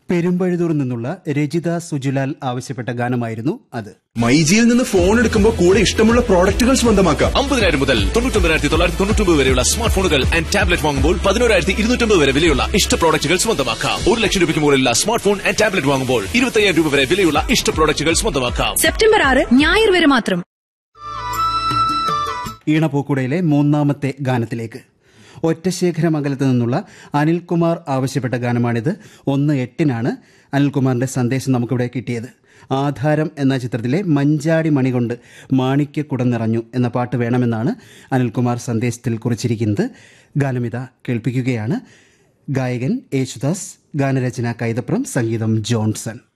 പെരുമ്പഴുതൂർ നിന്നുള്ള രജിത സുജുലാൽ ആവശ്യപ്പെട്ട ഗാനമായിരുന്നു അത് മൈജിയിൽ നിന്ന് ഫോൺ എടുക്കുമ്പോൾ കൂടെ ഇഷ്ടമുള്ള പ്രോഡക്റ്റുകൾ സ്വന്തമാക്കാം അമ്പതിനായിരം മുതൽ തൊണ്ണൂറ്റൊമ്പതിനായിരത്തി തൊള്ളായിരത്തി തൊണ്ണൂറ്റൊമ്പത് വരെയുള്ള സ്മാർട്ട് ഫോണുകൾ ആൻഡ് ടാബ്ലറ്റ് വാങ്ങുമ്പോൾ പതിനോരായിരത്തി ഇരുന്നൂറ്റമ്പത് വരെ വിലയുള്ള ഇഷ്ട പ്രോഡക്റ്റുകൾ സ്വന്തമാക്കാം ഒരു ലക്ഷം രൂപയ്ക്ക് മുകളിലുള്ള സ്മാർട്ട് ഫോൺ ആൻഡ് ടാബ്ലറ്റ് വാങ്ങുമ്പോൾ ഇരുപത്തയ്യായിരം രൂപ വരെ വിലയുള്ള ഇഷ്ട പ്രോഡക്റ്റുകൾ സ്വന്തമാക്കാം സെപ്റ്റംബർ ആറ് ഞായർ വരെ മാത്രം ഈണപ്പൂക്കുടയിലെ മൂന്നാമത്തെ ഗാനത്തിലേക്ക് ഒറ്റശേഖരമംഗലത്ത് നിന്നുള്ള അനിൽകുമാർ ആവശ്യപ്പെട്ട ഗാനമാണിത് ഒന്ന് എട്ടിനാണ് അനിൽകുമാറിന്റെ സന്ദേശം നമുക്കിവിടെ കിട്ടിയത് ആധാരം എന്ന ചിത്രത്തിലെ മഞ്ചാടി മണി കൊണ്ട് മാണിക്യക്കുടം നിറഞ്ഞു എന്ന പാട്ട് വേണമെന്നാണ് അനിൽകുമാർ സന്ദേശത്തിൽ കുറിച്ചിരിക്കുന്നത് ഗാനമിത കേൾപ്പിക്കുകയാണ് ഗായകൻ യേശുദാസ് ഗാനരചന കൈതപ്രം സംഗീതം ജോൺസൺ